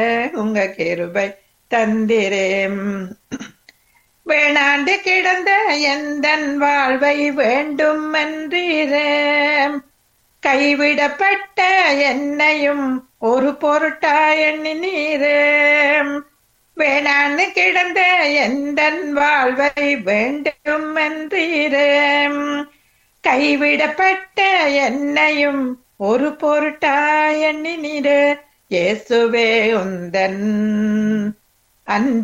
உங்க கிருபை தந்திரேம் வேணாண்டு கிடந்த எந்தன் வாழ்வை வேண்டும் என்றீரேம் கைவிடப்பட்ட என்னையும் ஒரு பொருட்டா எண்ணினீரேம் வேணான்னு கிடந்த எந்தன் வாழ்வை வேண்டும் என்றீரேம் கைவிடப்பட்ட என்னையும் ஒரு பொருட்டா எண்ணினீரே இயேசுவே உந்தன் அன்ப